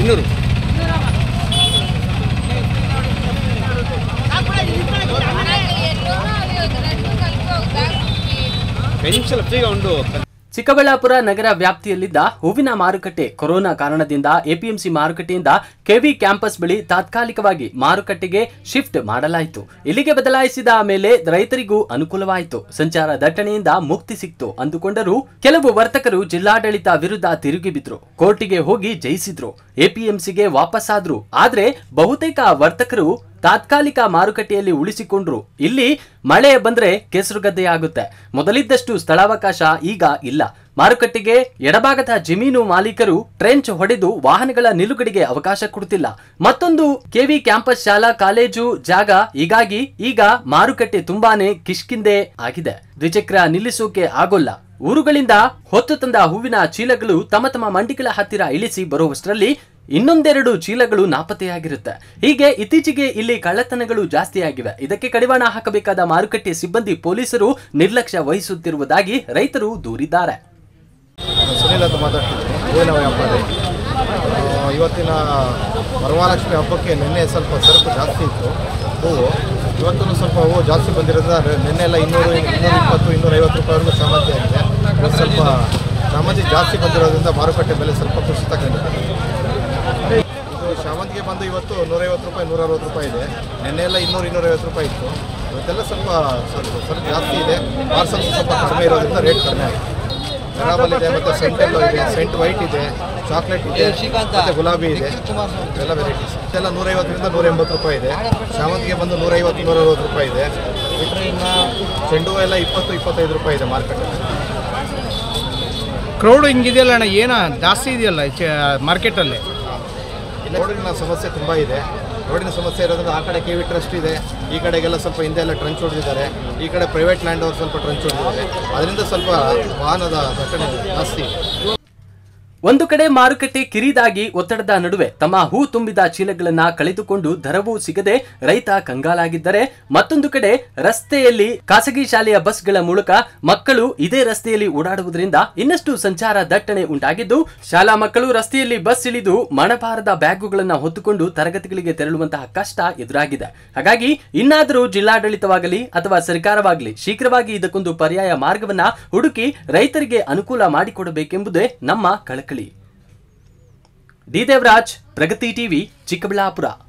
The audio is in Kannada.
ಇನ್ನೂರು ఐదు నిమిషాలు ఫ్రీగా ఉండు ಚಿಕ್ಕಬಳ್ಳಾಪುರ ನಗರ ವ್ಯಾಪ್ತಿಯಲ್ಲಿದ್ದ ಹೂವಿನ ಮಾರುಕಟ್ಟೆ ಕೊರೋನಾ ಕಾರಣದಿಂದ ಎಪಿಎಂಸಿ ಮಾರುಕಟ್ಟೆಯಿಂದ ಕೆವಿ ಕ್ಯಾಂಪಸ್ ಬಳಿ ತಾತ್ಕಾಲಿಕವಾಗಿ ಮಾರುಕಟ್ಟೆಗೆ ಶಿಫ್ಟ್ ಮಾಡಲಾಯಿತು ಇಲ್ಲಿಗೆ ಬದಲಾಯಿಸಿದ ಮೇಲೆ ರೈತರಿಗೂ ಅನುಕೂಲವಾಯಿತು ಸಂಚಾರ ದಟ್ಟಣೆಯಿಂದ ಮುಕ್ತಿ ಸಿಕ್ತು ಅಂದುಕೊಂಡರೂ ಕೆಲವು ವರ್ತಕರು ಜಿಲ್ಲಾಡಳಿತ ವಿರುದ್ಧ ತಿರುಗಿ ಬಿದ್ರು ಕೋರ್ಟಿಗೆ ಹೋಗಿ ಜಯಿಸಿದ್ರು ಎಪಿಎಂಸಿಗೆ ವಾಪಸ್ಸಾದ್ರು ಆದ್ರೆ ಬಹುತೇಕ ವರ್ತಕರು ತಾತ್ಕಾಲಿಕ ಮಾರುಕಟ್ಟೆಯಲ್ಲಿ ಉಳಿಸಿಕೊಂಡ್ರು ಇಲ್ಲಿ ಮಳೆ ಬಂದ್ರೆ ಕೆಸರುಗದ್ದೆಯಾಗುತ್ತೆ ಮೊದಲಿದ್ದಷ್ಟು ಸ್ಥಳಾವಕಾಶ ಈಗ ಇಲ್ಲ ಮಾರುಕಟ್ಟೆಗೆ ಎಡಭಾಗದ ಜಮೀನು ಮಾಲೀಕರು ಟ್ರೆಂಚ್ ಹೊಡೆದು ವಾಹನಗಳ ನಿಲುಗಡೆಗೆ ಅವಕಾಶ ಕೊಡುತ್ತಿಲ್ಲ ಮತ್ತೊಂದು ಕೆವಿ ಕ್ಯಾಂಪಸ್ ಶಾಲಾ ಕಾಲೇಜು ಜಾಗ ಹೀಗಾಗಿ ಈಗ ಮಾರುಕಟ್ಟೆ ತುಂಬಾನೇ ಕಿಷ್ಕಿಂದೆ ಆಗಿದೆ ದ್ವಿಚಕ್ರ ನಿಲ್ಲಿಸೋಕೆ ಆಗೋಲ್ಲ ಊರುಗಳಿಂದ ಹೊತ್ತು ತಂದ ಹೂವಿನ ಚೀಲಗಳು ತಮ್ಮ ತಮ್ಮ ಮಂಡಿಗಳ ಹತ್ತಿರ ಇಳಿಸಿ ಬರುವಷ್ಟರಲ್ಲಿ ಇನ್ನೊಂದೆರಡು ಚೀಲಗಳು ನಾಪತ್ತೆಯಾಗಿರುತ್ತೆ ಹೀಗೆ ಇತ್ತೀಚೆಗೆ ಇಲ್ಲಿ ಕಳ್ಳತನಗಳು ಜಾಸ್ತಿಯಾಗಿವೆ ಇದಕ್ಕೆ ಕಡಿವಾಣ ಹಾಕಬೇಕಾದ ಮಾರುಕಟ್ಟೆ ಸಿಬ್ಬಂದಿ ಪೊಲೀಸರು ನಿರ್ಲಕ್ಷ್ಯ ವಹಿಸುತ್ತಿರುವುದಾಗಿ ರೈತರು ದೂರಿದ್ದಾರೆ ಸುನೀಲ್ ಅಂತ ಮಾತಾಡ್ತಿದ್ದೀನಿ ಹೂವಿನ ವ್ಯಾಪಾರಿ ಆ, ಇವತ್ತಿನ ವರಮಹಾಲಕ್ಷ್ಮಿ ಹಬ್ಬಕ್ಕೆ ನಿನ್ನೆ ಸ್ವಲ್ಪ ಸರಕು ಜಾಸ್ತಿ ಇತ್ತು ಹೂವು ಇವತ್ತು ಸ್ವಲ್ಪ ಹೂವು ಜಾಸ್ತಿ ಬಂದಿರೋದ್ರಿಂದ ನಿನ್ನೆ ಎಲ್ಲ ಇನ್ನೂರು ಇನ್ನೂರ ಇಪ್ಪತ್ತು ಇನ್ನೂರೈವತ್ತು ರೂಪಾಯಿವರೆಗೂ ಚಾಮಂತಿ ಆಗಿದೆ ಇವತ್ತು ಸ್ವಲ್ಪ ಚಾಮಂತಿ ಜಾಸ್ತಿ ಬಂದಿರೋದ್ರಿಂದ ಮಾರುಕಟ್ಟೆ ಬೆಲೆ ಸ್ವಲ್ಪ ಕುಸಿತ ಕಂಡಿದೆ ಇದು ಶಾಮಂತಿಗೆ ಬಂದು ಇವತ್ತು ನೂರೈವತ್ತು ರೂಪಾಯಿ ನೂರ ಅರವತ್ತು ರೂಪಾಯಿ ಇದೆ ನಿನ್ನೆ ಎಲ್ಲ ಇನ್ನೂರು ಇನ್ನೂರೈವತ್ತು ರೂಪಾಯಿ ಇತ್ತು ಇವತ್ತೆಲ್ಲ ಸ್ವಲ್ಪ ಸ್ವಲ್ಪ ಸ್ವಲ್ಪ ಜಾಸ್ತಿ ಇದೆ ಪಾರ್ಸಲ್ ಸ್ವಲ್ಪ ಕಡಿಮೆ ಇರೋದ್ರಿಂದ ರೇಟ್ ಕಡಿಮೆ ಆಗಿದೆ ಗರಾಬಲ್ ಇದೆ ಮತ್ತು ಸೆಂಟ್ ಎಲ್ಲ ಇದೆ ಸೆಂಟ್ ವೈಟ್ ಇದೆ ಚಾಕ್ಲೇಟ್ ಇದೆ ಮತ್ತು ಗುಲಾಬಿ ಇದೆ ಎಲ್ಲ ವೆರೈಟೀಸ್ ಇದೆಲ್ಲ ನೂರೈವತ್ತರಿಂದ ನೂರ ಎಂಬತ್ತು ರೂಪಾಯಿ ಇದೆ ಶಾಮಂತಿಗೆ ಬಂದು ನೂರೈವತ್ತು ನೂರ ಅರವತ್ತು ರೂಪಾಯಿ ಇದೆ ಬಿಟ್ಟರೆ ಇನ್ನು ಚೆಂಡು ಹೂವು ಎಲ್ಲ ಇಪ್ಪತ್ತು ಇಪ್ಪತ್ತೈದು ರೂಪಾಯಿ ಇದೆ ಮಾರ್ಕೆಟಲ್ಲಿ ಕ್ರೌಡ್ ಹಿಂಗಿದೆಯಲ್ಲ ಅಣ್ಣ ಏನೋ ಜಾಸ್ತಿ ಇದೆಯಲ್ಲ ಮಾರ್ಕೆಟಲ್ಲಿ ರೋಡಿನ ಸಮಸ್ಯೆ ತುಂಬ ಇದೆ ರೋಡಿನ ಸಮಸ್ಯೆ ಇರೋದ್ರಿಂದ ಆ ಕಡೆ ಕೆ ವಿ ಟ್ರಸ್ಟ್ ಇದೆ ಈ ಕಡೆಗೆಲ್ಲ ಸ್ವಲ್ಪ ಹಿಂದೆ ಎಲ್ಲ ಟ್ರಂಚ್ ಹೊಡೆದಿದ್ದಾರೆ ಈ ಕಡೆ ಪ್ರೈವೇಟ್ ಲ್ಯಾಂಡ್ ಅವ್ರು ಸ್ವಲ್ಪ ಟ್ರಂಚ್ ಹೊಡೆದಿದ್ದಾರೆ ಅದರಿಂದ ಸ್ವಲ್ಪ ವಾಹನದ ದಟ್ಟಣೆ ಜಾಸ್ತಿ ಇದೆ ಒಂದು ಕಡೆ ಮಾರುಕಟ್ಟೆ ಕಿರಿದಾಗಿ ಒತ್ತಡದ ನಡುವೆ ತಮ್ಮ ಹೂ ತುಂಬಿದ ಚೀಲಗಳನ್ನ ಕಳೆದುಕೊಂಡು ದರವೂ ಸಿಗದೆ ರೈತ ಕಂಗಾಲಾಗಿದ್ದರೆ ಮತ್ತೊಂದು ಕಡೆ ರಸ್ತೆಯಲ್ಲಿ ಖಾಸಗಿ ಶಾಲೆಯ ಬಸ್ಗಳ ಮೂಲಕ ಮಕ್ಕಳು ಇದೇ ರಸ್ತೆಯಲ್ಲಿ ಓಡಾಡುವುದರಿಂದ ಇನ್ನಷ್ಟು ಸಂಚಾರ ದಟ್ಟಣೆ ಉಂಟಾಗಿದ್ದು ಶಾಲಾ ಮಕ್ಕಳು ರಸ್ತೆಯಲ್ಲಿ ಬಸ್ ಇಳಿದು ಮಣಭಾರದ ಬ್ಯಾಗುಗಳನ್ನ ಹೊತ್ತುಕೊಂಡು ತರಗತಿಗಳಿಗೆ ತೆರಳುವಂತಹ ಕಷ್ಟ ಎದುರಾಗಿದೆ ಹಾಗಾಗಿ ಇನ್ನಾದರೂ ಜಿಲ್ಲಾಡಳಿತವಾಗಲಿ ಅಥವಾ ಸರ್ಕಾರವಾಗಲಿ ಶೀಘ್ರವಾಗಿ ಇದಕ್ಕೊಂದು ಪರ್ಯಾಯ ಮಾರ್ಗವನ್ನ ಹುಡುಕಿ ರೈತರಿಗೆ ಅನುಕೂಲ ಮಾಡಿಕೊಡಬೇಕೆಂಬುದೇ ನಮ್ಮ ಕಳಕಳಿ ಡಿ ದೇವರಾಜ್ ಪ್ರಗತಿ ಟಿವಿ ಚಿಕ್ಕಬಳ್ಳಾಪುರ